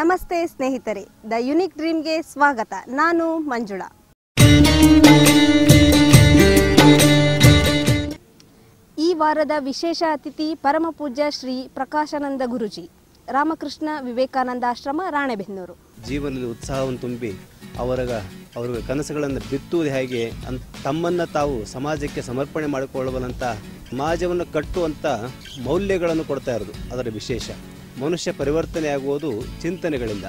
ನಮಸ್ತೆ ಸ್ನೇಹಿತರೆ the unique ಡ್ರೀಮ್ಗೆ ಸ್ವಾಗತ ನಾನು ಮಂಜುಳಾ ಈ ವಾರದ ವಿಶೇಷ ಅತಿಥಿ ಪರಮ ಪೂಜ್ಯ ಶ್ರೀ ಪ್ರಕಾಶಾನಂದ ಗುರುಜಿ ರಾಮಕೃಷ್ಣ ವಿವೇಕಾನಂದಾಶ್ರಮ ರಾಣೆಬೆನ್ನೂರು ಜೀವನದಲ್ಲಿ ಉತ್ಸಾಹವನ್ನು ತುಂಬಿ ಅವರಗ ಅವರ ಕನಸುಗಳನ್ನು ಬಿತ್ತುವುದು ಹೇಗೆ ಅಂತ ತಮ್ಮನ್ನು ತಾವು ಸಮಾಜಕ್ಕೆ ಸಮರ್ಪಣೆ ಮಾಡಿಕೊಳ್ಳುವಂಥ ಸಮಾಜವನ್ನು ಕಟ್ಟುವಂಥ ಮೌಲ್ಯಗಳನ್ನು ಕೊಡ್ತಾ ಇರೋದು ಅದರ ವಿಶೇಷ ಮನುಷ್ಯ ಪರಿವರ್ತನೆ ಆಗುವುದು ಚಿಂತನೆಗಳಿಂದ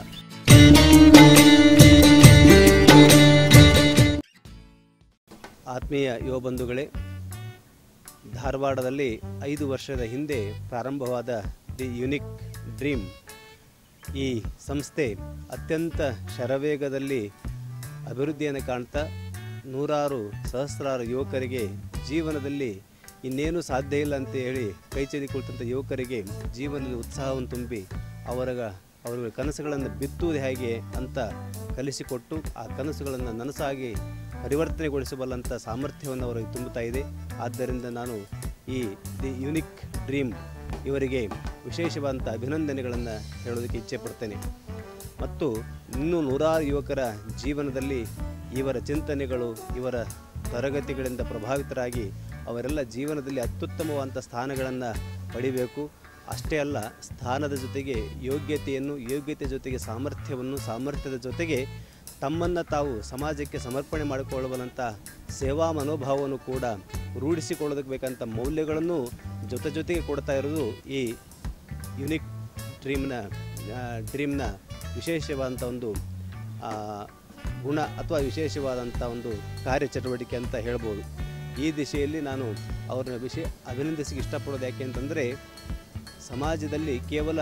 ಆತ್ಮೀಯ ಯುವ ಬಂಧುಗಳೇ ಧಾರವಾಡದಲ್ಲಿ ಐದು ವರ್ಷದ ಹಿಂದೆ ಪ್ರಾರಂಭವಾದ ದಿ ಯುನಿಕ್ ಡ್ರೀಮ್ ಈ ಸಂಸ್ಥೆ ಅತ್ಯಂತ ಶರವೇಗದಲ್ಲಿ ಅಭಿವೃದ್ಧಿಯನ್ನು ಕಾಣ್ತಾ ನೂರಾರು ಸಹಸ್ರಾರು ಯುವಕರಿಗೆ ಜೀವನದಲ್ಲಿ ಇನ್ನೇನು ಸಾಧ್ಯ ಇಲ್ಲ ಅಂತ ಹೇಳಿ ಕೈ ಕುಳಿತಂಥ ಯುವಕರಿಗೆ ಜೀವನದಲ್ಲಿ ಉತ್ಸಾಹವನ್ನು ತುಂಬಿ ಅವರ ಅವರ ಕನಸುಗಳನ್ನು ಬಿತ್ತುವುದು ಹೇಗೆ ಅಂತ ಕಲಿಸಿಕೊಟ್ಟು ಆ ಕನಸುಗಳನ್ನು ನನಸಾಗಿ ಪರಿವರ್ತನೆಗೊಳಿಸಬಲ್ಲಂಥ ಸಾಮರ್ಥ್ಯವನ್ನು ಅವರಿಗೆ ತುಂಬುತ್ತಾ ಇದೆ ಆದ್ದರಿಂದ ನಾನು ಈ ದಿ ಯುನಿಕ್ ಡ್ರೀಮ್ ಇವರಿಗೆ ವಿಶೇಷವಾದಂಥ ಅಭಿನಂದನೆಗಳನ್ನು ಹೇಳೋದಕ್ಕೆ ಇಚ್ಛೆ ಪಡ್ತೇನೆ ಮತ್ತು ಇನ್ನೂ ನೂರಾರು ಯುವಕರ ಜೀವನದಲ್ಲಿ ಇವರ ಚಿಂತನೆಗಳು ಇವರ ತರಗತಿಗಳಿಂದ ಪ್ರಭಾವಿತರಾಗಿ ಅವರೆಲ್ಲ ಜೀವನದಲ್ಲಿ ಅತ್ಯುತ್ತಮವಾದಂಥ ಸ್ಥಾನಗಳನ್ನು ಪಡಿಬೇಕು ಅಷ್ಟೇ ಅಲ್ಲ ಸ್ಥಾನದ ಜೊತೆಗೆ ಯೋಗ್ಯತೆಯನ್ನು ಯೋಗ್ಯತೆ ಜೊತೆಗೆ ಸಾಮರ್ಥ್ಯವನ್ನು ಸಾಮರ್ಥ್ಯದ ಜೊತೆಗೆ ತಮ್ಮನ್ನು ತಾವು ಸಮಾಜಕ್ಕೆ ಸಮರ್ಪಣೆ ಮಾಡಿಕೊಳ್ಳಬಲ್ಲಂಥ ಸೇವಾ ಮನೋಭಾವವನ್ನು ಕೂಡ ರೂಢಿಸಿಕೊಳ್ಳೋದಕ್ಕೆ ಬೇಕಂತ ಮೌಲ್ಯಗಳನ್ನು ಜೊತೆ ಜೊತೆಗೆ ಕೊಡ್ತಾ ಇರೋದು ಈ ಯುನಿಕ್ ಡ್ರೀಮ್ನ ಆ, ಡ್ರೀಮ್ನ ವಿಶೇಷವಾದಂಥ ಒಂದು ಆ, ಗುಣ ಅಥವಾ ವಿಶೇಷವಾದಂಥ ಒಂದು ಕಾರ್ಯಚಟುವಟಿಕೆ ಅಂತ ಹೇಳ್ಬೋದು ಈ ದಿಶೆಯಲ್ಲಿ ನಾನು ಅವ್ರನ್ನ ವಿಷಯ ಅಭಿನಂದಿಸಿ ಇಷ್ಟಪಡೋದು ಯಾಕೆ ಅಂತಂದರೆ ಸಮಾಜದಲ್ಲಿ ಕೇವಲ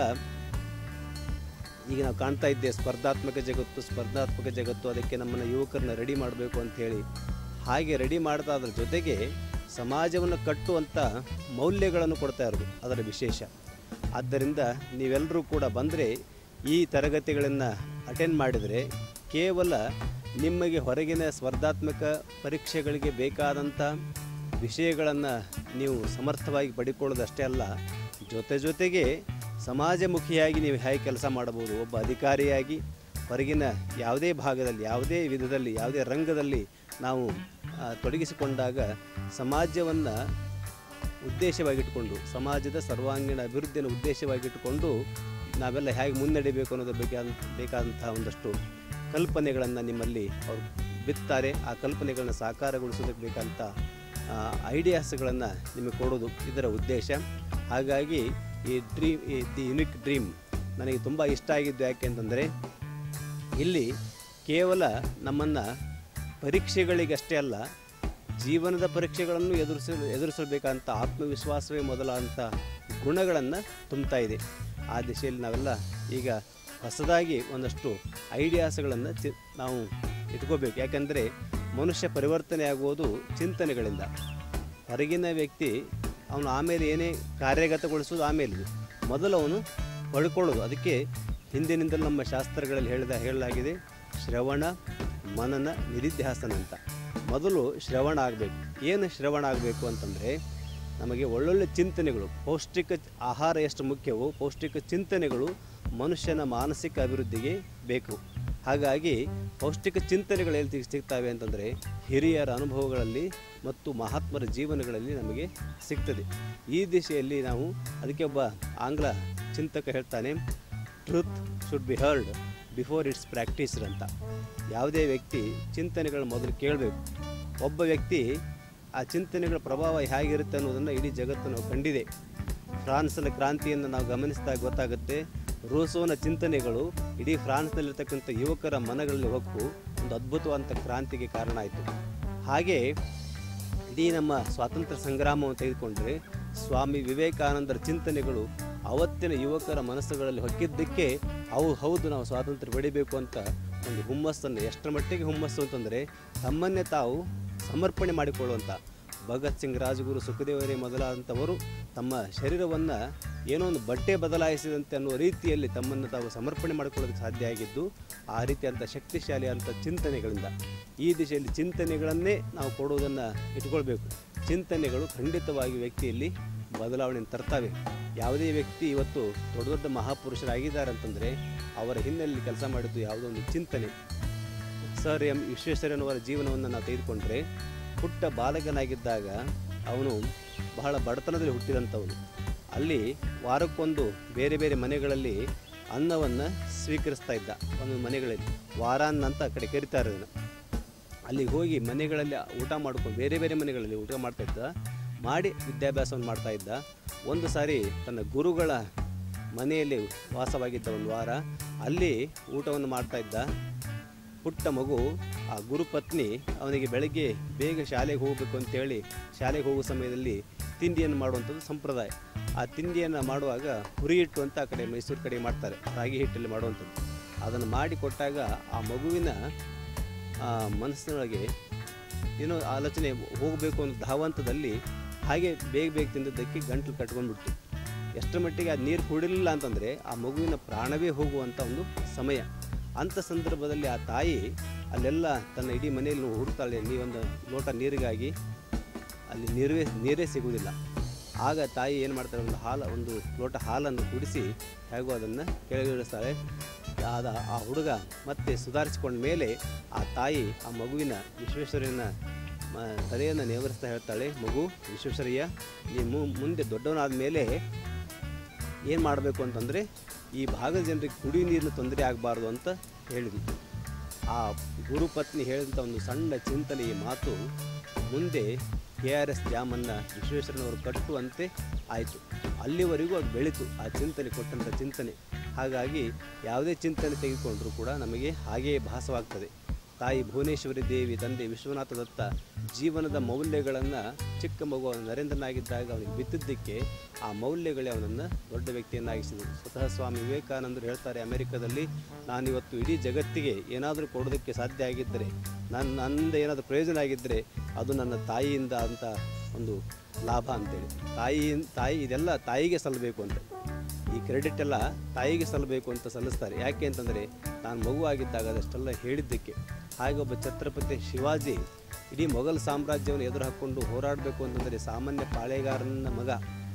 ಈಗ ನಾವು ಕಾಣ್ತಾ ಇದ್ದೇವೆ ಸ್ಪರ್ಧಾತ್ಮಕ ಜಗತ್ತು ಸ್ಪರ್ಧಾತ್ಮಕ ಜಗತ್ತು ಅದಕ್ಕೆ ನಮ್ಮನ್ನು ಯುವಕರನ್ನ ರೆಡಿ ಮಾಡಬೇಕು ಅಂಥೇಳಿ ಹಾಗೆ ರೆಡಿ ಮಾಡ್ತಾ ಅದ್ರ ಜೊತೆಗೆ ಸಮಾಜವನ್ನು ಕಟ್ಟುವಂಥ ಮೌಲ್ಯಗಳನ್ನು ಕೊಡ್ತಾ ಇರೋದು ಅದರ ವಿಶೇಷ ಆದ್ದರಿಂದ ನೀವೆಲ್ಲರೂ ಕೂಡ ಬಂದರೆ ಈ ತರಗತಿಗಳನ್ನು ಅಟೆಂಡ್ ಮಾಡಿದರೆ ಕೇವಲ ನಿಮಗೆ ಹೊರಗಿನ ಸ್ಪರ್ಧಾತ್ಮಕ ಪರೀಕ್ಷೆಗಳಿಗೆ ಬೇಕಾದಂಥ ವಿಷಯಗಳನ್ನು ನೀವು ಸಮರ್ಥವಾಗಿ ಪಡಿಕೊಳ್ಳೋದಷ್ಟೇ ಅಲ್ಲ ಜೊತೆ ಜೊತೆಗೆ ಸಮಾಜಮುಖಿಯಾಗಿ ನೀವು ಹೇಗೆ ಕೆಲಸ ಮಾಡಬಹುದು ಒಬ್ಬ ಅಧಿಕಾರಿಯಾಗಿ ಹೊರಗಿನ ಯಾವುದೇ ಭಾಗದಲ್ಲಿ ಯಾವುದೇ ವಿಧದಲ್ಲಿ ಯಾವುದೇ ರಂಗದಲ್ಲಿ ನಾವು ಆ, ತೊಡಗಿಸಿಕೊಂಡಾಗ ಸಮಾಜವನ್ನು ಉದ್ದೇಶವಾಗಿಟ್ಟುಕೊಂಡು ಸಮಾಜದ ಸರ್ವಾಂಗೀಣ ಅಭಿವೃದ್ಧಿಯನ್ನು ಉದ್ದೇಶವಾಗಿಟ್ಟುಕೊಂಡು ನಾವೆಲ್ಲ ಹೇಗೆ ಮುನ್ನಡೆಯಬೇಕು ಅನ್ನೋದ್ರ ಬಗ್ಗೆ ಬೇಕಾದಂತಹ ಒಂದಷ್ಟು ಕಲ್ಪನೆಗಳನ್ನು ನಿಮ್ಮಲ್ಲಿ ಅವರು ಬಿತ್ತಾರೆ ಆ ಕಲ್ಪನೆಗಳನ್ನ ಸಾಕಾರಗೊಳಿಸೋದಕ್ಕೆ ಬೇಕಂತ ಐಡಿಯಾಸ್ಗಳನ್ನು ನಿಮಗೆ ಕೊಡೋದು ಇದರ ಉದ್ದೇಶ ಹಾಗಾಗಿ ಈ ಡ್ರೀಮ್ ಈ ದಿ ಯುನಿಕ್ ಡ್ರೀಮ್ ನನಗೆ ತುಂಬ ಇಷ್ಟ ಆಗಿದ್ದು ಯಾಕೆ ಅಂತಂದರೆ ಇಲ್ಲಿ ಕೇವಲ ನಮ್ಮನ್ನು ಪರೀಕ್ಷೆಗಳಿಗಷ್ಟೇ ಅಲ್ಲ ಜೀವನದ ಪರೀಕ್ಷೆಗಳನ್ನು ಎದುರಿಸ ಎದುರಿಸಬೇಕಂತ ಆತ್ಮವಿಶ್ವಾಸವೇ ಮೊದಲಾದಂಥ ಗುಣಗಳನ್ನು ತುಂಬ್ತಾ ಇದೆ ಆ ದಿಶೆಯಲ್ಲಿ ನಾವೆಲ್ಲ ಈಗ ಹೊಸದಾಗಿ ಒಂದಷ್ಟು ಐಡಿಯಾಸ್ಗಳನ್ನು ಚಿ ನಾವು ಇಟ್ಕೋಬೇಕು ಯಾಕಂದರೆ ಮನುಷ್ಯ ಪರಿವರ್ತನೆ ಆಗುವುದು ಚಿಂತನೆಗಳಿಂದ ಹೊರಗಿನ ವ್ಯಕ್ತಿ ಅವನು ಆಮೇಲೆ ಏನೇ ಕಾರ್ಯಗತಗೊಳಿಸೋದು ಆಮೇಲೆ ಮೊದಲು ಅವನು ಪಡ್ಕೊಳ್ಳೋದು ಅದಕ್ಕೆ ಹಿಂದಿನಿಂದಲೂ ನಮ್ಮ ಶಾಸ್ತ್ರಗಳಲ್ಲಿ ಹೇಳಿದ ಹೇಳಲಾಗಿದೆ ಶ್ರವಣ ಮನನ ನಿಧಿಧ್ಯಾಸನ ಅಂತ ಮೊದಲು ಶ್ರವಣ ಆಗಬೇಕು ಏನು ಶ್ರವಣ ಆಗಬೇಕು ಅಂತಂದರೆ ನಮಗೆ ಒಳ್ಳೊಳ್ಳೆ ಚಿಂತನೆಗಳು ಪೌಷ್ಟಿಕ ಆಹಾರ ಎಷ್ಟು ಮುಖ್ಯವೋ ಪೌಷ್ಟಿಕ ಚಿಂತನೆಗಳು ಮನುಷ್ಯನ ಮಾನಸಿಕ ಅಭಿವೃದ್ಧಿಗೆ ಬೇಕು ಹಾಗಾಗಿ ಪೌಷ್ಟಿಕ ಚಿಂತನೆಗಳು ಎಲ್ಲಿ ಸಿಗ್- ಸಿಗ್ತವೆ ಅಂತಂದರೆ ಹಿರಿಯರ ಅನುಭವಗಳಲ್ಲಿ ಮತ್ತು ಮಹಾತ್ಮರ ಜೀವನಗಳಲ್ಲಿ ನಮಗೆ ಸಿಗ್ತದೆ ಈ ದಿಶೆಯಲ್ಲಿ ನಾವು ಅದಕ್ಕೆ ಒಬ್ಬ ಆಂಗ್ಲ ಚಿಂತಕ ಹೇಳ್ತಾನೆ truth should be heard before it's practised ಅಂತ ಯಾವುದೇ ವ್ಯಕ್ತಿ ಚಿಂತನೆಗಳು ಮೊದಲು ಕೇಳಬೇಕು ಒಬ್ಬ ವ್ಯಕ್ತಿ ಆ ಚಿಂತನೆಗಳ ಪ್ರಭಾವ ಹೇಗಿರುತ್ತೆ ಅನ್ನೋದನ್ನು ಇಡೀ ಜಗತ್ತು ನಾವು ಕಂಡಿದೆ ಫ್ರಾನ್ಸ್ನ ಕ್ರಾಂತಿಯನ್ನು ನಾವು ಗಮನಿಸಿದಾಗ ಗೊತ್ತಾಗುತ್ತೆ ರೂಸೋನ ಚಿಂತನೆಗಳು ಇಡೀ ಫ್ರಾನ್ಸ್ನಲ್ಲಿರ್ತಕ್ಕಂಥ ಯುವಕರ ಮನಗಳಲ್ಲಿ ಹೊಕ್ಕು ಒಂದು ಅದ್ಭುತವಾದಂಥ ಕ್ರಾಂತಿಗೆ ಕಾರಣ ಆಯಿತು ಹಾಗೆ ಇಡೀ ನಮ್ಮ ಸ್ವಾತಂತ್ರ್ಯ ಸಂಗ್ರಾಮವನ್ನು ತೆಗೆದುಕೊಂಡ್ರೆ ಸ್ವಾಮಿ ವಿವೇಕಾನಂದರ ಚಿಂತನೆಗಳು ಅವತ್ತಿನ ಯುವಕರ ಮನಸ್ಸುಗಳಲ್ಲಿ ಹೊಕ್ಕಿದ್ದಕ್ಕೆ ಅವು ಹೌದು ನಾವು ಸ್ವಾತಂತ್ರ್ಯ ಪಡಿಬೇಕು ಅಂತ ಒಂದು ಹುಮ್ಮಸ್ಸನ್ನು ಎಷ್ಟರ ಮಟ್ಟಿಗೆ ಹುಮ್ಮಸ್ಸು ಅಂತಂದರೆ ತಮ್ಮನ್ನೇ ತಾವು ಸಮರ್ಪಣೆ ಮಾಡಿಕೊಳ್ಳುವಂಥ ಭಗತ್ ಸಿಂಗ್ ರಾಜಗುರು ಸುಖದೇವರೇ ಮೊದಲಾದಂಥವರು ತಮ್ಮ ಶರೀರವನ್ನು ಏನೋ ಒಂದು ಬಟ್ಟೆ ಬದಲಾಯಿಸಿದಂತೆ ಅನ್ನುವ ರೀತಿಯಲ್ಲಿ ತಮ್ಮನ್ನು ತಾವು ಸಮರ್ಪಣೆ ಮಾಡಿಕೊಳ್ಳೋದಕ್ಕೆ ಸಾಧ್ಯ ಆಗಿದ್ದು ಆ ರೀತಿಯಂಥ ಶಕ್ತಿಶಾಲಿಯಾದಂಥ ಚಿಂತನೆಗಳಿಂದ ಈ ದಿಶೆಯಲ್ಲಿ ಚಿಂತನೆಗಳನ್ನೇ ನಾವು ಕೊಡುವುದನ್ನು ಇಟ್ಕೊಳ್ಬೇಕು ಚಿಂತನೆಗಳು ಖಂಡಿತವಾಗಿ ವ್ಯಕ್ತಿಯಲ್ಲಿ ಬದಲಾವಣೆಯನ್ನು ತರ್ತವೆ ಯಾವುದೇ ವ್ಯಕ್ತಿ ಇವತ್ತು ದೊಡ್ಡ ದೊಡ್ಡ ಮಹಾಪುರುಷರಾಗಿದ್ದಾರೆ ಅಂತಂದರೆ ಅವರ ಹಿನ್ನೆಲೆಯಲ್ಲಿ ಕೆಲಸ ಮಾಡಿದ್ದು ಯಾವುದೋ ಒಂದು ಚಿಂತನೆ ಸರ್ ಎಂ ವಿಶ್ವೇಶ್ವರಯ್ಯನವರ ಜೀವನವನ್ನು ನಾವು ತೆಗೆದುಕೊಂಡ್ರೆ ಪುಟ್ಟ ಬಾಲಕನಾಗಿದ್ದಾಗ ಅವನು ಬಹಳ ಬಡತನದಲ್ಲಿ ಹುಟ್ಟಿದಂಥವನು ಅಲ್ಲಿ ವಾರಕ್ಕೊಂದು ಬೇರೆ ಬೇರೆ ಮನೆಗಳಲ್ಲಿ ಅನ್ನವನ್ನು ಸ್ವೀಕರಿಸ್ತಾ ಇದ್ದ ಒಂದು ಮನೆಗಳಲ್ಲಿ ವಾರಾನ್ನ ಅಂತ ಆ ಕಡೆ ಕರಿತಾರೆ ಅದನ್ನು ಅಲ್ಲಿಗೆ ಹೋಗಿ ಮನೆಗಳಲ್ಲಿ ಊಟ ಮಾಡ್ಕೊಂಡು ಬೇರೆ ಬೇರೆ ಮನೆಗಳಲ್ಲಿ ಊಟ ಮಾಡ್ತಾ ಇದ್ದ ಮಾಡಿ ವಿದ್ಯಾಭ್ಯಾಸವನ್ನು ಮಾಡ್ತಾ ಇದ್ದ ಒಂದು ಸಾರಿ ತನ್ನ ಗುರುಗಳ ಮನೆಯಲ್ಲಿ ವಾಸವಾಗಿದ್ದ ಒಂದು ವಾರ ಅಲ್ಲಿ ಊಟವನ್ನು ಮಾಡ್ತಾ ಇದ್ದ ಪುಟ್ಟ ಮಗು ಆ ಗುರುಪತ್ನಿ ಅವನಿಗೆ ಬೆಳಗ್ಗೆ ಬೇಗ ಶಾಲೆಗೆ ಹೋಗಬೇಕು ಅಂತೇಳಿ ಶಾಲೆಗೆ ಹೋಗೋ ಸಮಯದಲ್ಲಿ ತಿಂಡಿಯನ್ನು ಮಾಡುವಂಥದ್ದು ಸಂಪ್ರದಾಯ ಆ ತಿಂಡಿಯನ್ನು ಮಾಡುವಾಗ ಹುರಿ ಹಿಟ್ಟು ಅಂತ ಆ ಕಡೆ ಮೈಸೂರು ಕಡೆ ಮಾಡ್ತಾರೆ ರಾಗಿ ಹಿಟ್ಟಲ್ಲಿ ಮಾಡುವಂಥದ್ದು ಅದನ್ನು ಮಾಡಿ ಕೊಟ್ಟಾಗ ಆ ಮಗುವಿನ ಆ ಮನಸ್ಸಿನೊಳಗೆ ಏನೋ ಆಲೋಚನೆ ಹೋಗಬೇಕು ಅನ್ನೋ ಧಾವಂತದಲ್ಲಿ ಹಾಗೆ ಬೇಗ ಬೇಗ ತಿಂದಿದ್ದಕ್ಕೆ ಗಂಟಲು ಕಟ್ಕೊಂಡ್ಬಿಡ್ತು ಎಷ್ಟರ ಮಟ್ಟಿಗೆ ಅದು ನೀರು ಕುಡಿಲಿಲ್ಲ ಅಂತಂದರೆ ಆ ಮಗುವಿನ ಪ್ರಾಣವೇ ಹೋಗುವಂಥ ಒಂದು ಸಮಯ ಅಂಥ ಸಂದರ್ಭದಲ್ಲಿ ಆ ತಾಯಿ ಅಲ್ಲೆಲ್ಲ ತನ್ನ ಇಡೀ ಮನೆಯಲ್ಲಿ ಹುಡುಕ್ತಾಳೆ ನೀವೊಂದು ಲೋಟ ನೀರಿಗಾಗಿ ಅಲ್ಲಿ ನೀರೇ ನೀರೇ ಸಿಗುವುದಿಲ್ಲ ಆಗ ತಾಯಿ ಏನು ಮಾಡ್ತಾಳೆ ಒಂದು ಹಾಲು ಒಂದು ಲೋಟ ಹಾಲನ್ನು ಕುಡಿಸಿ ಹೇಗೋ ಅದನ್ನು ಕೆಳಗಿಳಿಸ್ತಾಳೆ ಆದ ಆ ಹುಡುಗ ಮತ್ತೆ ಸುಧಾರಿಸಿಕೊಂಡ ಮೇಲೆ ಆ ತಾಯಿ ಆ ಮಗುವಿನ ವಿಶ್ವೇಶ್ವರನ ಮ ತಲೆಯನ್ನು ನೇವರಿಸ್ತಾ ಹೇಳ್ತಾಳೆ ಮಗು ವಿಶ್ವೇಶ್ವರಯ್ಯ ನೀನು ಮುಂದೆ ದೊಡ್ಡವನಾದ ಮೇಲೆ ಏನು ಮಾಡಬೇಕು ಅಂತಂದರೆ ಈ ಭಾಗದ ಜನರಿಗೆ ಕುಡಿಯುವ ನೀರಿನ ತೊಂದರೆ ಆಗಬಾರ್ದು ಅಂತ ಹೇಳಿದ್ಲು ಆ ಗುರುಪತ್ನಿ ಹೇಳಿದಂಥ ಒಂದು ಸಣ್ಣ ಚಿಂತನೆ ಈ ಮಾತು ಮುಂದೆ ಕೆ ಆರ್ ಎಸ್ ಡ್ಯಾಮನ್ನು ವಿಶ್ವೇಶ್ವರನವರು ಕಟ್ಟುವಂತೆ ಆಯಿತು ಅಲ್ಲಿವರೆಗೂ ಅದು ಬೆಳೀತು ಆ ಚಿಂತನೆ ಕೊಟ್ಟಂಥ ಚಿಂತನೆ ಹಾಗಾಗಿ ಯಾವುದೇ ಚಿಂತನೆ ತೆಗೆದುಕೊಂಡರೂ ಕೂಡ ನಮಗೆ ಹಾಗೆಯೇ ಭಾಸವಾಗ್ತದೆ ತಾಯಿ ಭುವನೇಶ್ವರಿ ದೇವಿ ತಂದೆ ವಿಶ್ವನಾಥ ದತ್ತ ಜೀವನದ ಮೌಲ್ಯಗಳನ್ನು ಚಿಕ್ಕ ಮಗು ಅವನು ನರೇಂದ್ರನಾಗಿದ್ದಾಗ ಅವನಿಗೆ ಬಿತ್ತಿದ್ದಕ್ಕೆ ಆ ಮೌಲ್ಯಗಳೇ ಅವನನ್ನು ದೊಡ್ಡ ವ್ಯಕ್ತಿಯನ್ನಾಗಿಸಿದರು ಸ್ವತಃ ಸ್ವಾಮಿ ವಿವೇಕಾನಂದರು ಹೇಳ್ತಾರೆ ಅಮೆರಿಕದಲ್ಲಿ ನಾನಿವತ್ತು ಇಡೀ ಜಗತ್ತಿಗೆ ಏನಾದರೂ ಕೊಡೋದಕ್ಕೆ ಸಾಧ್ಯ ಆಗಿದ್ದರೆ ನನ್ನ ನನ್ನಿಂದ ಏನಾದರೂ ಪ್ರಯೋಜನ ಆಗಿದ್ದರೆ ಅದು ನನ್ನ ತಾಯಿಯಿಂದ ಅಂತ ಒಂದು ಲಾಭ ಅಂತೇಳಿ ತಾಯಿ ತಾಯಿ ಇದೆಲ್ಲ ತಾಯಿಗೆ ಸಲ್ಲಬೇಕು ಅಂತ ಈ ಕ್ರೆಡಿಟ್ ಎಲ್ಲ ತಾಯಿಗೆ ಸಲ್ಲಬೇಕು ಅಂತ ಸಲ್ಲಿಸ್ತಾರೆ ಯಾಕೆ ಅಂತಂದರೆ ನಾನು ಮಗುವಾಗಿದ್ದಾಗ ಅದಷ್ಟೆಲ್ಲ ಹೇಳಿದ್ದಕ್ಕೆ ಹಾಗೆ ಒಬ್ಬ ಛತ್ರಪತಿ ಶಿವಾಜಿ ಇಡೀ ಮೊಘಲ್ ಸಾಮ್ರಾಜ್ಯವನ್ನು ಎದುರು ಹಾಕ್ಕೊಂಡು ಹೋರಾಡಬೇಕು ಅಂತಂದರೆ ಸಾಮಾನ್ಯ ಪಾಳೆಗಾರನ ಮಗ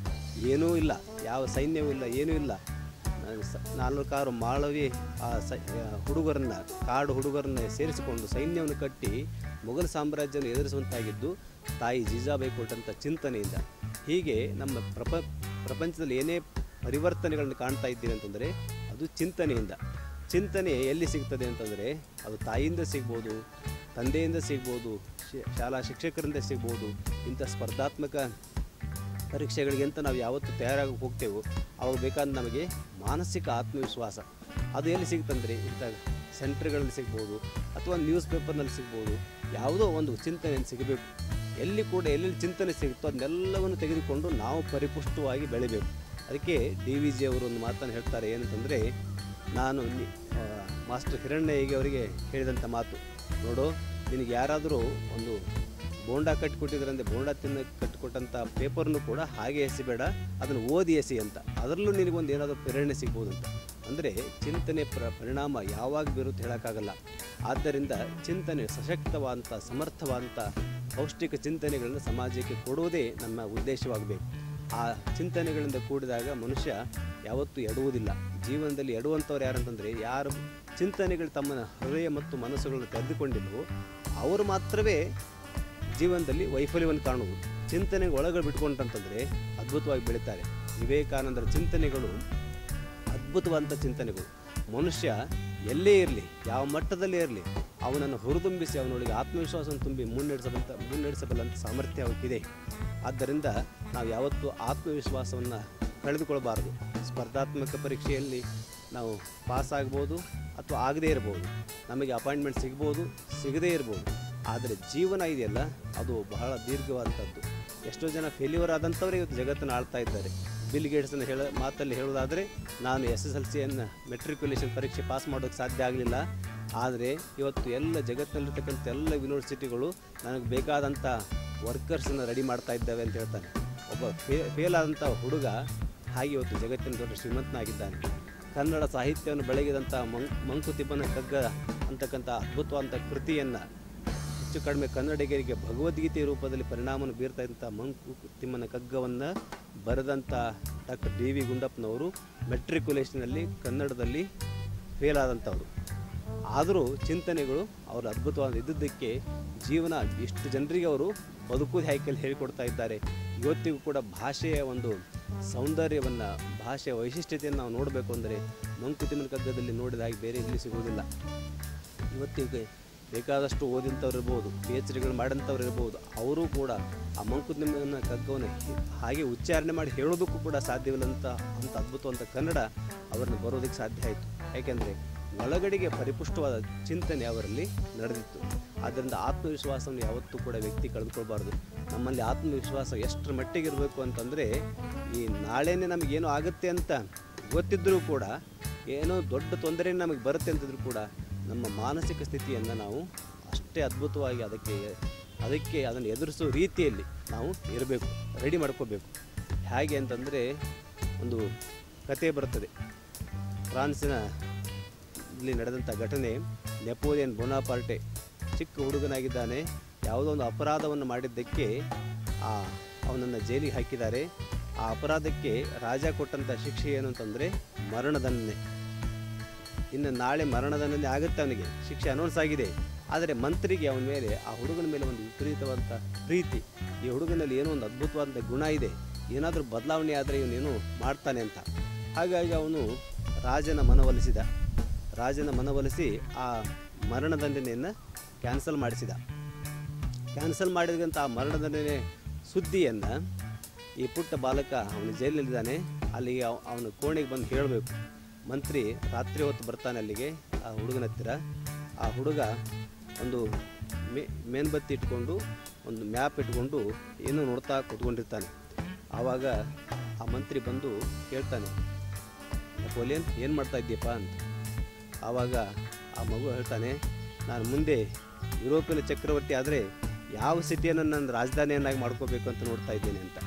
ಏನೂ ಇಲ್ಲ ಯಾವ ಸೈನ್ಯವೂ ಇಲ್ಲ ಏನೂ ಇಲ್ಲ ನಾನು ಸ- ನಾಲ್ಕಾರು ಮಾಳವಿ ಆ ಸೈ ಆ ಹುಡುಗರನ್ನ ಕಾಡು ಹುಡುಗರನ್ನ ಸೇರಿಸಿಕೊಂಡು ಸೈನ್ಯವನ್ನು ಕಟ್ಟಿ ಮೊಘಲ್ ಸಾಮ್ರಾಜ್ಯವನ್ನು ಎದುರಿಸುವಂತಾಗಿದ್ದು ತಾಯಿ ಜೀಜಾಬಾಯಿ ಕೊಟ್ಟಂಥ ಚಿಂತನೆಯಿಂದ ಹೀಗೆ ನಮ್ಮ ಪ್ರಪ ಪ್ರಪಂಚದಲ್ಲಿ ಏನೇ ಪರಿವರ್ತನೆಗಳನ್ನು ಕಾಣ್ತಾ ಇದ್ದೀವಿ ಅಂತಂದರೆ ಅದು ಚಿಂತನೆಯಿಂದ ಚಿಂತನೆ ಎಲ್ಲಿ ಸಿಗ್ತದೆ ಅಂತಂದರೆ ಅದು ತಾಯಿಯಿಂದ ಸಿಗ್ಬೋದು ತಂದೆಯಿಂದ ಸಿಗ್ಬೋದು ಶಿ- ಶಾಲಾ ಶಿಕ್ಷಕರಿಂದ ಸಿಗ್ಬೋದು ಇಂಥ ಸ್ಪರ್ಧಾತ್ಮಕ ಪರೀಕ್ಷೆಗಳಿಗೆ ಅಂತ ನಾವು ಯಾವತ್ತು ತಯಾರಾಗಿ ಹೋಗ್ತೇವೋ ಅವಾಗ ಬೇಕಾದ ನಮಗೆ ಮಾನಸಿಕ ಆತ್ಮವಿಶ್ವಾಸ ಅದು ಎಲ್ಲಿ ಸಿಗುತ್ತಂದರೆ ಇಂಥ ಸೆಂಟ್ರ್ಗಳಲ್ಲಿ ಸಿಗ್ಬೋದು ಅಥವಾ ನ್ಯೂಸ್ ಪೇಪರ್ನಲ್ಲಿ ಸಿಗ್ಬೋದು ಯಾವುದೋ ಒಂದು ಚಿಂತನೆ ಸಿಗಬೇಕು ಎಲ್ಲಿ ಕೂಡ ಎಲ್ಲೆಲ್ಲಿ ಚಿಂತನೆ ಸಿಗುತ್ತೋ ಅದನ್ನೆಲ್ಲವನ್ನು ತೆಗೆದುಕೊಂಡು ನಾವು ಪರಿಪುಷ್ಟವಾಗಿ ಬೆಳಿಬೇಕು ಅದಕ್ಕೆ ಡಿ ವಿ ಜಿ ಅವರು ಒಂದು ಮಾತನ್ನು ಹೇಳ್ತಾರೆ ಏನಂತಂದರೆ ನಾನು ನಿ- ಆ, ಮಾಸ್ಟರ್ ಹಿರಣ್ಣಯ್ಯಗೆ ಅವರಿಗೆ ಹೇಳಿದಂಥ ಮಾತು ನೋಡು ನಿನಗೆ ಯಾರಾದರೂ ಒಂದು ಬೋಂಡ ಕಟ್ಟಿಕೊಟ್ಟಿದ್ರಂದ್ರೆ ಬೋಂಡ ತಿನ್ನ ಕಟ್ಟಿಕೊಟ್ಟಂಥ ಪೇಪರ್ನು ಕೂಡ ಹಾಗೆ ಎಸಿಬೇಡ ಅದನ್ನು ಓದಿ ಎಸಿ ಅಂತ ಅದರಲ್ಲೂ ನಿನಗೊಂದು ಏನಾದರೂ ಪ್ರೇರಣೆ ಸಿಗ್ಬೋದು ಅಂತ ಅಂದರೆ ಚಿಂತನೆ ಪ್ರ ಪರಿಣಾಮ ಯಾವಾಗ ಬೀರುತ್ತೆ ಹೇಳೋಕ್ಕಾಗಲ್ಲ ಆದ್ದರಿಂದ ಚಿಂತನೆ ಸಶಕ್ತವಾದಂಥ ಸಮರ್ಥವಾದಂಥ ಪೌಷ್ಟಿಕ ಚಿಂತನೆಗಳನ್ನು ಸಮಾಜಕ್ಕೆ ಕೊಡುವುದೇ ನಮ್ಮ ಉದ್ದೇಶವಾಗಬೇಕು ಆ ಚಿಂತನೆಗಳಿಂದ ಕೂಡಿದಾಗ ಮನುಷ್ಯ ಯಾವತ್ತೂ ಎಡುವುದಿಲ್ಲ ಜೀವನದಲ್ಲಿ ಎಡುವಂಥವ್ರು ಯಾರಂತಂದರೆ ಯಾರು ಚಿಂತನೆಗಳು ತಮ್ಮ ಹೃದಯ ಮತ್ತು ಮನಸ್ಸುಗಳನ್ನು ತೆರೆದುಕೊಂಡಿಲ್ವೋ ಅವರು ಮಾತ್ರವೇ ಜೀವನದಲ್ಲಿ ವೈಫಲ್ಯವನ್ನು ಕಾಣುವುದು ಚಿಂತನೆಗೆ ಒಳಗೆ ಬಿಟ್ಕೊಂಡಂತಂದರೆ ಅದ್ಭುತವಾಗಿ ಬೆಳೀತಾರೆ ವಿವೇಕಾನಂದರ ಚಿಂತನೆಗಳು ಅದ್ಭುತವಾದಂಥ ಚಿಂತನೆಗಳು ಮನುಷ್ಯ ಎಲ್ಲೇ ಇರಲಿ ಯಾವ ಮಟ್ಟದಲ್ಲೇ ಇರಲಿ ಅವನನ್ನು ಹುರಿದುಂಬಿಸಿ ಅವನೊಳಗೆ ಆತ್ಮವಿಶ್ವಾಸವನ್ನು ತುಂಬಿ ಮುನ್ನಡೆಸಬಂತ ಮುನ್ನಡೆಸಬಲ್ಲಂಥ ಸಾಮರ್ಥ್ಯ ಅವಕ್ಕಿದೆ ಆದ್ದರಿಂದ ನಾವು ಯಾವತ್ತೂ ಆತ್ಮವಿಶ್ವಾಸವನ್ನು ಕಳೆದುಕೊಳ್ಬಾರ್ದು ಸ್ಪರ್ಧಾತ್ಮಕ ಪರೀಕ್ಷೆಯಲ್ಲಿ ನಾವು ಪಾಸ್ ಆಗ್ಬೋದು ಅಥವಾ ಆಗದೇ ಇರ್ಬೋದು ನಮಗೆ ಅಪಾಯಿಂಟ್ಮೆಂಟ್ ಸಿಗ್ಬೋದು ಸಿಗದೇ ಇರ್ಬೋದು ಆದರೆ ಜೀವನ ಇದೆಯಲ್ಲ ಅದು ಬಹಳ ದೀರ್ಘವಾದಂಥದ್ದು ಎಷ್ಟೋ ಜನ ಫೇಲ್ಯೂರ್ ಆದಂಥವರೇ ಇವತ್ತು ಜಗತ್ತನ್ನು ಆಳ್ತಾ ಇದ್ದಾರೆ ಬಿಲ್ ಗೇಟ್ಸನ್ನು ಹೇಳ ಮಾತಲ್ಲಿ ಹೇಳೋದಾದರೆ ನಾನು ಎಸ್ ಎಸ್ ಎಲ್ ಸಿಯನ್ನು ಮೆಟ್ರಿಕ್ಯುಲೇಷನ್ ಪರೀಕ್ಷೆ ಪಾಸ್ ಮಾಡೋಕ್ಕೆ ಸಾಧ್ಯ ಆಗಲಿಲ್ಲ ಆದರೆ ಇವತ್ತು ಎಲ್ಲ ಜಗತ್ತಿನಲ್ಲಿರ್ತಕ್ಕಂಥ ಎಲ್ಲ ಯೂನಿವರ್ಸಿಟಿಗಳು ನನಗೆ ಬೇಕಾದಂಥ ವರ್ಕರ್ಸನ್ನು ರೆಡಿ ಮಾಡ್ತಾ ಇದ್ದಾವೆ ಅಂತ ಹೇಳ್ತಾನೆ ಒಬ್ಬ ಫೇ ಫೇಲ್ ಆದಂಥ ಹುಡುಗ ಹಾಗೆ ಇವತ್ತು ಜಗತ್ತಿನ ದೊಡ್ಡ ಶ್ರೀಮಂತನಾಗಿದ್ದಾನೆ ಕನ್ನಡ ಸಾಹಿತ್ಯವನ್ನು ಬೆಳಗಿದಂಥ ಮಂಕ್ ಮಂಕುತಿಮ್ಮನ ಕಗ್ಗ ಅಂತಕ್ಕಂಥ ಅದ್ಭುತವಾದಂಥ ಕೃತಿಯನ್ನು ಹೆಚ್ಚು ಕಡಿಮೆ ಕನ್ನಡಿಗರಿಗೆ ಭಗವದ್ಗೀತೆ ರೂಪದಲ್ಲಿ ಪರಿಣಾಮವನ್ನು ಬೀರ್ತಾ ಇದ್ದಂಥ ಮಂಕು ತಿಮ್ಮನ ಕಗ್ಗವನ್ನು ಬರೆದಂಥ ಡಾಕ್ಟರ್ ಡಿ ವಿ ಗುಂಡಪ್ಪನವರು ಮೆಟ್ರಿಕ್ಯುಲೇಷನಲ್ಲಿ ಕನ್ನಡದಲ್ಲಿ ಫೇಲ್ ಆದಂಥವ್ರು ಆದರೂ ಚಿಂತನೆಗಳು ಅವರು ಅದ್ಭುತವಾದ ಇದ್ದದ್ದಕ್ಕೆ ಜೀವನ ಎಷ್ಟು ಜನರಿಗೆ ಅವರು ಬದುಕುವುದು ಹೇಗೆ ಹೇಳಿಕೊಡ್ತಾ ಇದ್ದಾರೆ ಇವತ್ತಿಗೂ ಕೂಡ ಭಾಷೆಯ ಒಂದು ಸೌಂದರ್ಯವನ್ನು ಭಾಷೆಯ ವೈಶಿಷ್ಟ್ಯತೆಯನ್ನು ನಾವು ನೋಡಬೇಕು ಅಂದರೆ ಮಂಕುತಿಮ್ಮನ ಕಗ್ಗದಲ್ಲಿ ನೋಡಿದ ಹಾಗೆ ಬೇರೆ ಎಲ್ಲಿ ಸಿಗುವುದಿಲ್ಲ ಇವತ್ತಿಗೆ ಬೇಕಾದಷ್ಟು ಓದಿಂಥವ್ರು ಇರ್ಬೋದು ಪಿ ಎಚ್ ಡಿಗಳು ಮಾಡಂಥವ್ರು ಇರ್ಬೋದು ಅವರು ಕೂಡ ಆ ಮಂಕುತಿಮ್ಮನ ಕಗ್ಗವನ್ನು ಹಿ- ಹಾಗೆ ಉಚ್ಚಾರಣೆ ಮಾಡಿ ಹೇಳೋದಕ್ಕೂ ಕೂಡ ಸಾಧ್ಯವಿಲ್ಲಂತ ಅಂತ ಅದ್ಭುತವಂತ ಕನ್ನಡ ಅವರನ್ನು ಬರೋದಕ್ಕೆ ಸಾಧ್ಯ ಆಯಿತು ಯಾಕೆಂದರೆ ಒಳಗಡೆಗೆ ಪರಿಪುಷ್ಟವಾದ ಚಿಂತನೆ ಅವರಲ್ಲಿ ನಡೆದಿತ್ತು ಆದ್ದರಿಂದ ಆತ್ಮವಿಶ್ವಾಸವನ್ನು ಯಾವತ್ತೂ ಕೂಡ ವ್ಯಕ್ತಿ ಕಳೆದುಕೊಳ್ಬಾರ್ದು ನಮ್ಮಲ್ಲಿ ಆತ್ಮವಿಶ್ವಾಸ ಎಷ್ಟರ ಮಟ್ಟಿಗೆ ಇರಬೇಕು ಅಂತಂದರೆ ಈ ನಾಳೆನೇ ನಮಗೇನು ಆಗುತ್ತೆ ಅಂತ ಗೊತ್ತಿದ್ದರೂ ಕೂಡ ಏನೋ ದೊಡ್ಡ ತೊಂದರೆ ನಮಗೆ ಬರುತ್ತೆ ಅಂತಿದ್ರು ಕೂಡ ನಮ್ಮ ಮಾನಸಿಕ ಸ್ಥಿತಿಯನ್ನು ನಾವು ಅಷ್ಟೇ ಅದ್ಭುತವಾಗಿ ಅದಕ್ಕೆ ಅದಕ್ಕೆ ಅದನ್ನು ಎದುರಿಸೋ ರೀತಿಯಲ್ಲಿ ನಾವು ಇರಬೇಕು ರೆಡಿ ಮಾಡ್ಕೋಬೇಕು ಹೇಗೆ ಅಂತಂದರೆ ಒಂದು ಕತೆ ಬರ್ತದೆ ಫ್ರಾನ್ಸಿನ ಇಲ್ಲಿ ನಡೆದಂಥ ಘಟನೆ ನೆಪೋಲಿಯನ್ ಬೊನಾಪಾರ್ಟೆ ಚಿಕ್ಕ ಹುಡುಗನಾಗಿದ್ದಾನೆ ಯಾವುದೋ ಒಂದು ಅಪರಾಧವನ್ನು ಮಾಡಿದ್ದಕ್ಕೆ ಆ ಅವನನ್ನು ಜೈಲಿಗೆ ಹಾಕಿದ್ದಾರೆ ಆ ಅಪರಾಧಕ್ಕೆ ರಾಜ ಕೊಟ್ಟಂಥ ಶಿಕ್ಷೆ ಏನು ಅಂತಂದರೆ ಮರಣದಂಡನೆ ಇನ್ನು ನಾಳೆ ಮರಣದಂಡನೆ ಆಗುತ್ತೆ ಅವನಿಗೆ ಶಿಕ್ಷೆ ಅನೌನ್ಸ್ ಆಗಿದೆ ಆದರೆ ಮಂತ್ರಿಗೆ ಅವನ ಮೇಲೆ ಆ ಹುಡುಗನ ಮೇಲೆ ಒಂದು ವಿಪರೀತವಾದಂಥ ಪ್ರೀತಿ ಈ ಹುಡುಗನಲ್ಲಿ ಏನೋ ಒಂದು ಅದ್ಭುತವಾದಂಥ ಗುಣ ಇದೆ ಏನಾದರೂ ಬದಲಾವಣೆ ಆದರೆ ಇವನೇನು ಮಾಡ್ತಾನೆ ಅಂತ ಹಾಗಾಗಿ ಅವನು ರಾಜನ ಮನವೊಲಿಸಿದ ರಾಜನ ಮನವೊಲಿಸಿ ಆ ಮರಣದಂಡನೆಯನ್ನು ಕ್ಯಾನ್ಸಲ್ ಮಾಡಿಸಿದ ಕ್ಯಾನ್ಸಲ್ ಮಾಡಿದಂಥ ಆ ಮರಣದಂಡನೆ ಸುದ್ದಿಯನ್ನು ಈ ಪುಟ್ಟ ಬಾಲಕ ಅವನು ಜೈಲಿನಲ್ಲಿದ್ದಾನೆ ಅಲ್ಲಿಗೆ ಅವ- ಅವನು ಕೋಣೆಗೆ ಬಂದು ಹೇಳಬೇಕು ಮಂತ್ರಿ ರಾತ್ರಿ ಹೊತ್ತು ಬರ್ತಾನೆ ಅಲ್ಲಿಗೆ ಆ ಹುಡುಗನ ಹತ್ತಿರ ಆ ಹುಡುಗ ಒಂದು ಮೇ ಮೇನ್ಬತ್ತಿ ಇಟ್ಕೊಂಡು ಒಂದು ಮ್ಯಾಪ್ ಇಟ್ಕೊಂಡು ಏನೋ ನೋಡ್ತಾ ಕೂತ್ಕೊಂಡಿರ್ತಾನೆ ಆವಾಗ ಆ ಮಂತ್ರಿ ಬಂದು ಕೇಳ್ತಾನೆ ನೆಪೋಲಿಯನ್ ಏನು ಮಾಡ್ತಾ ಇದ್ದೀಯಪ್ಪ ಅಂತ ಆವಾಗ ಆ ಮಗು ಹೇಳ್ತಾನೆ ನಾನು ಮುಂದೆ ಯುರೋಪಿನ ಚಕ್ರವರ್ತಿ ಆದರೆ ಯಾವ ಸಿಟಿಯನ್ನು ನನ್ನ ರಾಜಧಾನಿಯನ್ನಾಗಿ ಮಾಡ್ಕೋಬೇಕು ಅಂತ ನೋಡ್ತಾ ಇದ್ದೇನೆ ಅಂತ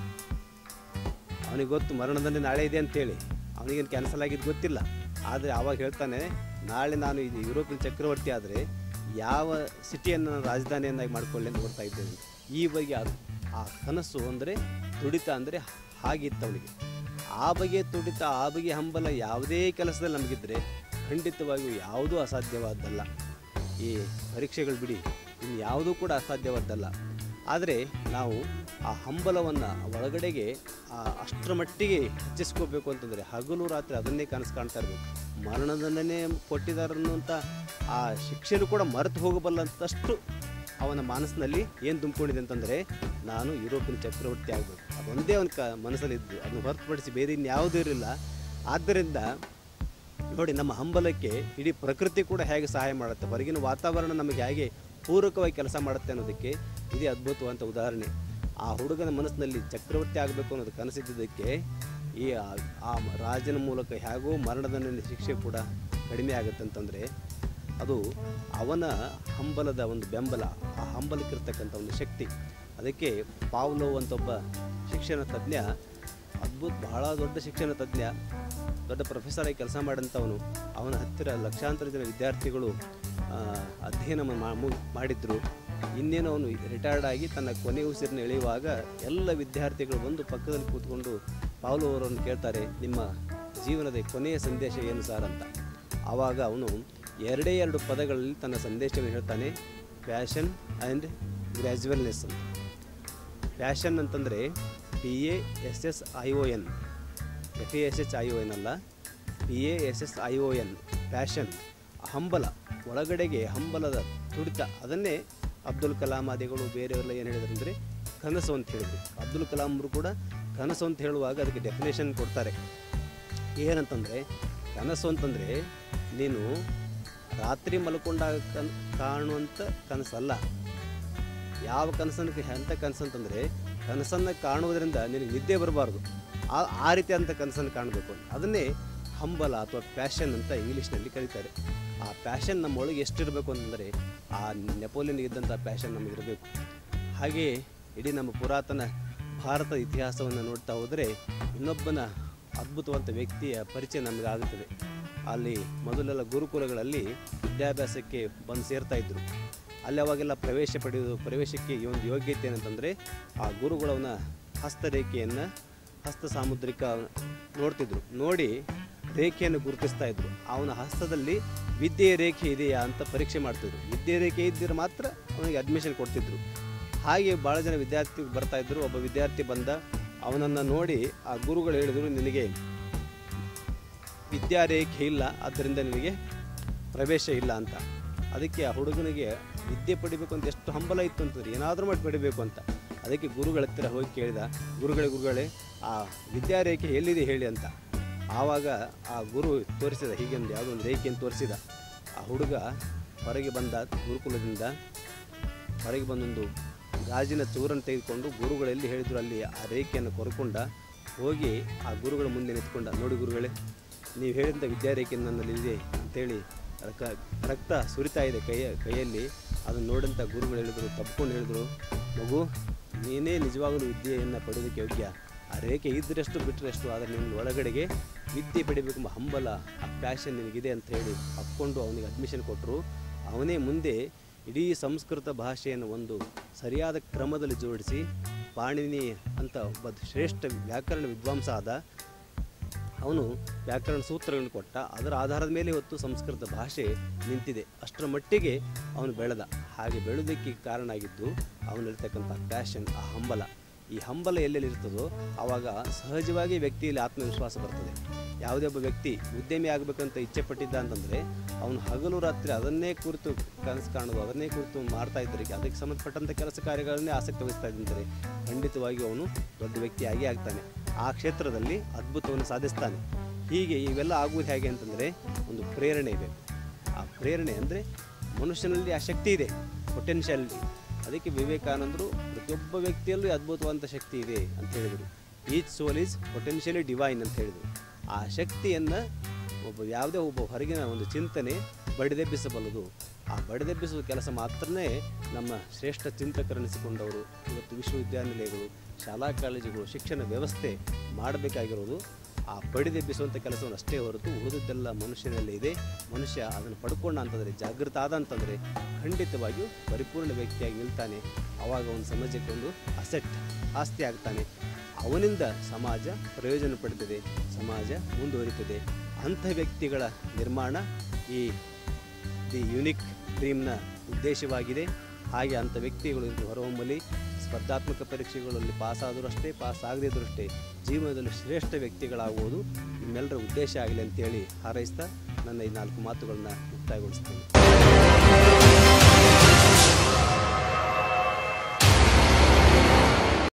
ಅವನಿಗೆ ಗೊತ್ತು ಮರಣದಂಡನೆ ನಾಳೆ ಇದೆ ಅಂತೇಳಿ ಅವನಿಗೇನು ಕ್ಯಾನ್ಸಲ್ ಆಗಿದ್ದು ಗೊತ್ತಿಲ್ಲ ಆದರೆ ಆವಾಗ ಹೇಳ್ತಾನೆ ನಾಳೆ ನಾನು ಇದು ಯುರೋಪಿನ ಚಕ್ರವರ್ತಿ ಆದರೆ ಯಾವ ಸಿಟಿಯನ್ನು ನಾನು ರಾಜಧಾನಿಯನ್ನಾಗಿ ಮಾಡ್ಕೊಳ್ಳಿ ಅಂತ ನೋಡ್ತಾ ಇದ್ದೇನೆ ಅಂತ. ಈ ಬಗ್ಗೆ ಅದು ಆ ಕನಸು ಅಂದರೆ ತುಡಿತ ಅಂದರೆ ಹಾಗಿತ್ತು ಅವನಿಗೆ ಆ ಬಗೆಯ ತುಡಿತ ಆ ಬಗೆಯ ಹಂಬಲ ಯಾವುದೇ ಕೆಲಸದಲ್ಲಿ ನಮಗಿದ್ರೆ ಖಂಡಿತವಾಗಿಯೂ ಯಾವುದೂ ಅಸಾಧ್ಯವಾದ್ದಲ್ಲ ಈ ಪರೀಕ್ಷೆಗಳು ಬಿಡಿ ಇನ್ನು ಯಾವುದೂ ಕೂಡ ಅಸಾಧ್ಯವಾದ್ದಲ್ಲ ಆದರೆ ನಾವು ಆ ಹಂಬಲವನ್ನು ಒಳಗಡೆಗೆ ಆ ಅಷ್ಟರ ಮಟ್ಟಿಗೆ ಹೆಚ್ಚಿಸ್ಕೋಬೇಕು ಅಂತಂದರೆ ಹಗಲು ರಾತ್ರಿ ಅದನ್ನೇ ಕನಸು ಕಾಣ್ತಾ ಇರಬೇಕು ಮರಣದಂಡನೆ ಕೊಟ್ಟಿದ್ದಾರೆ ಅನ್ನುವಂಥ ಆ ಶಿಕ್ಷೆನೂ ಕೂಡ ಮರೆತು ಹೋಗಬಲ್ಲಂತಷ್ಟು ಅವನ ಮನಸ್ಸಿನಲ್ಲಿ ಏನು ತುಂಬಿಕೊಂಡಿದೆ ಅಂತಂದರೆ ನಾನು ಯುರೋಪಿನ ಚಕ್ರವರ್ತಿ ಆಗಬೇಕು ಅದೊಂದೇ ಅವನ ಕ ಮನಸ್ಸಲ್ಲಿದ್ದು ಅದನ್ನು ಹೊರತುಪಡಿಸಿ ಬೇರೆ ಇನ್ಯಾವುದೂ ಇರಲಿಲ್ಲ ಆದ್ದರಿಂದ ನೋಡಿ ನಮ್ಮ ಹಂಬಲಕ್ಕೆ ಇಡೀ ಪ್ರಕೃತಿ ಕೂಡ ಹೇಗೆ ಸಹಾಯ ಮಾಡುತ್ತೆ ಹೊರಗಿನ ವಾತಾವರಣ ನಮಗೆ ಹೇಗೆ ಪೂರಕವಾಗಿ ಕೆಲಸ ಮಾಡುತ್ತೆ ಅನ್ನೋದಕ್ಕೆ ಇದೇ ಅದ್ಭುತವಾದಂಥ ಉದಾಹರಣೆ ಆ ಹುಡುಗನ ಮನಸ್ಸಿನಲ್ಲಿ ಚಕ್ರವರ್ತಿ ಆಗಬೇಕು ಅನ್ನೋದು ಕನಸಿದ್ದಕ್ಕೆ ಈ ಆ- ಆ ರಾಜನ ಮೂಲಕ ಹೇಗೋ ಮರಣದಂಡನೆ ಶಿಕ್ಷೆ ಕೂಡ ಕಡಿಮೆ ಆಗುತ್ತೆ ಅಂತಂದರೆ ಅದು ಅವನ ಹಂಬಲದ ಒಂದು ಬೆಂಬಲ ಆ ಹಂಬಲಕ್ಕಿರ್ತಕ್ಕಂಥ ಒಂದು ಶಕ್ತಿ ಅದಕ್ಕೆ ಪಾವ್ಲೋ ಅಂತ ಒಬ್ಬ ಶಿಕ್ಷಣ ತಜ್ಞ ಅದ್ಭುತ ಬಹಳ ದೊಡ್ಡ ಶಿಕ್ಷಣ ತಜ್ಞ ದೊಡ್ಡ ಪ್ರೊಫೆಸರ್ ಆಗಿ ಕೆಲಸ ಮಾಡಿದಂಥವನು ಅವನ ಹತ್ತಿರ ಲಕ್ಷಾಂತರ ಜನ ವಿದ್ಯಾರ್ಥಿಗಳು ಆ, ಅಧ್ಯಯನ ಮಾ- ಮು- ಮಾಡಿದ್ರು ಇನ್ನೇನು ಅವನು ರಿಟೈರ್ಡ್ ಆಗಿ ತನ್ನ ಕೊನೆ ಉಸಿರನ್ನ ಎಳೆಯುವಾಗ ಎಲ್ಲ ವಿದ್ಯಾರ್ಥಿಗಳು ಬಂದು ಪಕ್ಕದಲ್ಲಿ ಕೂತ್ಕೊಂಡು ಪಾವ್ಲೋ ಅವರನ್ನು ಕೇಳ್ತಾರೆ ನಿಮ್ಮ ಜೀವನದ ಕೊನೆಯ ಸಂದೇಶ ಏನು ಸರ್ ಅಂತ ಆವಾಗ ಅವನು ಎರಡೇ ಎರಡು ಪದಗಳಲ್ಲಿ ತನ್ನ ಸಂದೇಶವನ್ನು ಹೇಳ್ತಾನೆ ಪ್ಯಾಷನ್ ಆ್ಯಂಡ್ ಗ್ರ್ಯಾಜುವಲ್ನೆಸ್ ಅಂತ ಪ್ಯಾಷನ್ ಅಂತಂದರೆ P A S S I O N F A S H I O N ಅಲ್ಲ P A S S I O N passion ಹಂಬಲ ಒಳಗಡೆಗೆ ಹಂಬಲದ ತುಡಿತ ಅದನ್ನೇ ಅಬ್ದುಲ್ ಕಲಾಂ ಆದಿಗಳು ಬೇರೆಯವರೆಲ್ಲ ಏನು ಹೇಳಿದ್ರು ಅಂದರೆ ಕನಸು ಅಂತ ಹೇಳಿದ್ರು ಅಬ್ದುಲ್ ಕಲಾಂ ಅವರು ಕೂಡ ಕನಸು ಅಂತ ಹೇಳುವಾಗ ಅದಕ್ಕೆ ಡೆಫಿನೇಷನ್ ಕೊಡ್ತಾರೆ ಏನಂತಂದರೆ ಕನಸು ಅಂತಂದರೆ ನೀನು ರಾತ್ರಿ ಮಲ್ಕೊಂಡಾಗ ಕನ್ ಕಾಣುವಂಥ ಕನಸಲ್ಲ ಯಾವ ಕನಸನ್ನು ಎಂಥ ಕನಸು ಅಂತಂದರೆ ಕನಸನ್ನು ಕಾಣುವುದರಿಂದ ನಿನಗೆ ನಿದ್ದೆ ಬರಬಾರ್ದು ಆ ಆ ರೀತಿಯಾದಂಥ ಕನಸನ್ನು ಕಾಣಬೇಕು ಅದನ್ನೇ ಹಂಬಲ ಅಥವಾ ಪ್ಯಾಷನ್ ಅಂತ ಇಂಗ್ಲೀಷ್ನಲ್ಲಿ ಕರೀತಾರೆ ಆ ಪ್ಯಾಷನ್ ನಮ್ಮೊಳಗೆ ಎಷ್ಟಿರಬೇಕು ಅಂತಂದರೆ ಆ ನೆಪೋಲಿಯನ್ ಇದ್ದಂಥ ಪ್ಯಾಷನ್ ನಮಗಿರಬೇಕು ಹಾಗೆಯೇ ಇಡೀ ನಮ್ಮ ಪುರಾತನ ಭಾರತ ಇತಿಹಾಸವನ್ನು ನೋಡ್ತಾ ಹೋದರೆ ಇನ್ನೊಬ್ಬನ ಅದ್ಭುತವಂತ ವ್ಯಕ್ತಿಯ ಪರಿಚಯ ನಮಗೆ ಆಗುತ್ತದೆ ಅಲ್ಲಿ ಮೊದಲೆಲ್ಲ ಗುರುಕುಲಗಳಲ್ಲಿ ವಿದ್ಯಾಭ್ಯಾಸಕ್ಕೆ ಬಂದು ಸೇರ್ತಾ ಇದ್ದರು ಅಲ್ಲಿ ಅವಾಗೆಲ್ಲ ಪ್ರವೇಶ ಪಡೆಯೋದು ಪ್ರವೇಶಕ್ಕೆ ಈ ಒಂದು ಯೋಗ್ಯತೆ ಏನಂತಂದರೆ ಆ ಗುರುಗಳವನ ಹಸ್ತರೇಖೆಯನ್ನು ಹಸ್ತ ಸಾಮುದ್ರಿಕ ನೋಡ್ತಿದ್ರು ನೋಡಿ ರೇಖೆಯನ್ನು ಗುರುತಿಸ್ತಾ ಇದ್ರು ಅವನ ಹಸ್ತದಲ್ಲಿ ವಿದ್ಯೆಯ ರೇಖೆ ಇದೆಯಾ ಅಂತ ಪರೀಕ್ಷೆ ಮಾಡ್ತಿದ್ರು ವಿದ್ಯೆ ರೇಖೆ ಇದ್ದರೆ ಮಾತ್ರ ಅವನಿಗೆ ಅಡ್ಮಿಷನ್ ಕೊಡ್ತಿದ್ರು ಹಾಗೆ ಭಾಳ ಜನ ವಿದ್ಯಾರ್ಥಿ ಬರ್ತಾ ಇದ್ರು ಒಬ್ಬ ವಿದ್ಯಾರ್ಥಿ ಬಂದ ಅವನನ್ನು ನೋಡಿ ಆ ಗುರುಗಳು ಹೇಳಿದರು ನಿನಗೆ ವಿದ್ಯಾರೇಖೆ ಇಲ್ಲ ಆದ್ದರಿಂದ ನಿನಗೆ ಪ್ರವೇಶ ಇಲ್ಲ ಅಂತ ಅದಕ್ಕೆ ಆ ಹುಡುಗನಿಗೆ ವಿದ್ಯೆ ಪಡಿಬೇಕು ಅಂತ ಎಷ್ಟು ಹಂಬಲ ಇತ್ತು ಅಂತಂದ್ರೆ ಏನಾದರೂ ಮಾಡಿ ಪಡಿಬೇಕು ಅಂತ ಅದಕ್ಕೆ ಗುರುಗಳ ಹತ್ತಿರ ಹೋಗಿ ಕೇಳಿದ ಗುರುಗಳೇ ಗುರುಗಳೇ ಆ ವಿದ್ಯಾರೇಖೆ ಎಲ್ಲಿದೆ ಹೇಳಿ ಅಂತ ಆವಾಗ ಆ ಗುರು ತೋರಿಸಿದ ಹೀಗೊಂದು ಯಾವುದೋ ಒಂದು ರೇಖೆಯನ್ನು ತೋರಿಸಿದ ಆ ಹುಡುಗ ಹೊರಗೆ ಬಂದ ಗುರುಕುಲದಿಂದ ಹೊರಗೆ ಬಂದೊಂದು ಗಾಜಿನ ಚೂರನ್ನು ತೆಗೆದುಕೊಂಡು ಗುರುಗಳೆಲ್ಲಿ ಹೇಳಿದ್ರು ಅಲ್ಲಿ ಆ ರೇಖೆಯನ್ನು ಕೊರ್ಕೊಂಡ ಹೋಗಿ ಆ ಗುರುಗಳ ಮುಂದೆ ನಿಂತ್ಕೊಂಡ ನೋಡಿ ಗುರುಗಳೇ ನೀವು ಹೇಳಿದಂಥ ವಿದ್ಯಾರೇಖೆ ನನ್ನಲ್ಲಿ ಇದೆ ಅಂತೇಳಿ ರಕ್ತ ರಕ್ತ ಸುರಿತಾ ಇದೆ ಕೈಯ ಕೈಯಲ್ಲಿ ಅದನ್ನು ನೋಡಿದಂಥ ಗುರುಗಳು ಹೇಳಿದರು ತಪ್ಪಿಕೊಂಡು ಹೇಳಿದರು ಮಗು ನೀನೇ ನಿಜವಾಗಲೂ ವಿದ್ಯೆಯನ್ನು ಪಡೆಯೋದಕ್ಕೆ ಯೋಗ್ಯ ಆ ರೇಖೆ ಇದ್ದರಷ್ಟು ಬಿಟ್ಟರಷ್ಟು ಆದರೆ ನಿನ್ನ ಒಳಗಡೆಗೆ ವಿದ್ಯೆ ಪಡಿಬೇಕೆಂಬ ಹಂಬಲ ಆ ಪ್ಯಾಷನ್ ನಿನಗಿದೆ ಅಂತ ಹೇಳಿ ಅಪ್ಕೊಂಡು ಅವನಿಗೆ ಅಡ್ಮಿಷನ್ ಕೊಟ್ಟರು ಅವನೇ ಮುಂದೆ ಇಡೀ ಸಂಸ್ಕೃತ ಭಾಷೆಯನ್ನು ಒಂದು ಸರಿಯಾದ ಕ್ರಮದಲ್ಲಿ ಜೋಡಿಸಿ ಪಾಣಿನಿ ಅಂತ ಒಬ್ಬ ಶ್ರೇಷ್ಠ ವ್ಯಾಕರಣ ವಿದ್ವಾಂಸ ಆದ ಅವನು ವ್ಯಾಕರಣ ಸೂತ್ರಗಳನ್ನು ಕೊಟ್ಟ ಅದರ ಆಧಾರದ ಮೇಲೆ ಇವತ್ತು ಸಂಸ್ಕೃತ ಭಾಷೆ ನಿಂತಿದೆ ಅಷ್ಟರ ಮಟ್ಟಿಗೆ ಅವನು ಬೆಳೆದ ಹಾಗೆ ಬೆಳೆದಕ್ಕೆ ಕಾರಣ ಆಗಿದ್ದು ಅವನಲ್ಲಿರ್ತಕ್ಕಂಥ ಪ್ಯಾಷನ್ ಆ ಹಂಬಲ ಈ ಹಂಬಲ ಎಲ್ಲೆಲ್ಲಿ ಇರ್ತದೋ ಆವಾಗ ಸಹಜವಾಗಿ ವ್ಯಕ್ತಿಯಲ್ಲಿ ಆತ್ಮವಿಶ್ವಾಸ ಬರ್ತದೆ ಯಾವುದೇ ಒಬ್ಬ ವ್ಯಕ್ತಿ ಉದ್ಯಮಿ ಆಗಬೇಕಂತ ಇಚ್ಛೆ ಪಟ್ಟಿದ್ದ ಅಂತಂದರೆ ಅವನು ಹಗಲು ರಾತ್ರಿ ಅದನ್ನೇ ಕುರಿತು ಕನಸು ಕಾಣೋದು ಅದನ್ನೇ ಕುರಿತು ಮಾಡ್ತಾ ಇದ್ದರೆ ಅದಕ್ಕೆ ಸಂಬಂಧಪಟ್ಟಂಥ ಕೆಲಸ ಕಾರ್ಯಗಳನ್ನೇ ಆಸಕ್ತಿ ವಹಿಸ್ತಾ ಇದ್ದಂದರೆ ಖಂಡಿತವಾಗಿ ಅವನು ದೊಡ್ಡ ವ್ಯಕ್ತಿ ಆಗೇ ಆಗ್ತಾನೆ ಆ ಕ್ಷೇತ್ರದಲ್ಲಿ ಅದ್ಭುತವನ್ನು ಸಾಧಿಸ್ತಾನೆ ಹೀಗೆ ಇವೆಲ್ಲ ಆಗುವುದು ಹೇಗೆ ಅಂತಂದರೆ ಒಂದು ಪ್ರೇರಣೆ ಬೇಕು ಆ ಪ್ರೇರಣೆ ಅಂದರೆ ಮನುಷ್ಯನಲ್ಲಿ ಆ ಶಕ್ತಿ ಇದೆ ಪೊಟೆನ್ಷಿಯಾಲಿಟಿ ಅದಕ್ಕೆ ವಿವೇಕಾನಂದರು ಪ್ರತಿಯೊಬ್ಬ ವ್ಯಕ್ತಿಯಲ್ಲೂ ಅದ್ಭುತವಾದಂಥ ಶಕ್ತಿ ಇದೆ ಅಂತ ಹೇಳಿದರು each soul is potentially divine ಅಂತ ಹೇಳಿದರು ಆ ಶಕ್ತಿಯನ್ನು ಒಬ್ಬ ಯಾವುದೇ ಒಬ್ಬ ಹೊರಗಿನ ಒಂದು ಚಿಂತನೆ ಬಡಿದೆಬ್ಬಿಸಬಲ್ಲದು ಆ ಬಡಿದೆಬ್ಬಿಸುವ ಕೆಲಸ ಮಾತ್ರನೇ ನಮ್ಮ ಶ್ರೇಷ್ಠ ಚಿಂತಕರೆನಿಸಿಕೊಂಡವರು ಇವತ್ತು ವಿಶ್ವವಿದ್ಯಾನಿಲಯಗಳು ಶಾಲಾ ಕಾಲೇಜುಗಳು ಶಿಕ್ಷಣ ವ್ಯವಸ್ಥೆ ಮಾಡಬೇಕಾಗಿರೋದು ಆ ಬಡಿದೆಬ್ಬಿಸುವಂಥ ಕೆಲಸವನ್ನು ಅಷ್ಟೇ ಹೊರತು ಉಳಿದದ್ದೆಲ್ಲ ಮನುಷ್ಯನಲ್ಲಿ ಇದೆ ಮನುಷ್ಯ ಅದನ್ನು ಪಡ್ಕೊಂಡ ಅಂತಂದರೆ ಜಾಗೃತ ಆದ ಅಂತಂದರೆ ಖಂಡಿತವಾಗಿಯೂ ಪರಿಪೂರ್ಣ ವ್ಯಕ್ತಿಯಾಗಿ ನಿಲ್ತಾನೆ ಆವಾಗ ಒಂದು ಸಮಾಜಕ್ಕೆ ಒಂದು ಅಸೆಟ್ ಆಸ್ತಿ ಆಗ್ತಾನೆ ಅವನಿಂದ ಸಮಾಜ ಪ್ರಯೋಜನ ಪಡೆದಿದೆ ಸಮಾಜ ಮುಂದುವರಿತದೆ ಅಂಥ ವ್ಯಕ್ತಿಗಳ ನಿರ್ಮಾಣ ಈ ದಿ ಯುನಿಕ್ ಡ್ರೀಮ್ನ ಉದ್ದೇಶವಾಗಿದೆ ಹಾಗೆ ಅಂಥ ವ್ಯಕ್ತಿಗಳು ಇಂದು ಹೊರಹೊಮ್ಮಲಿ ಸ್ಪರ್ಧಾತ್ಮಕ ಪರೀಕ್ಷೆಗಳಲ್ಲಿ ಪಾಸ್ ಆದರೂ ಅಷ್ಟೇ ಪಾಸ್ ಆಗದಿದ್ದರೂ ಅಷ್ಟೇ ಜೀವನದಲ್ಲಿ ಶ್ರೇಷ್ಠ ವ್ಯಕ್ತಿಗಳಾಗುವುದು ನಿಮ್ಮೆಲ್ಲರ ಉದ್ದೇಶ ಆಗಲಿ ಅಂತೇಳಿ ಹಾರೈಸ್ತಾ ನನ್ನ ಈ ನಾಲ್ಕು ಮಾತುಗಳನ್ನ ಮುಕ್ತಾಯಗೊಳಿಸ್ತೇನೆ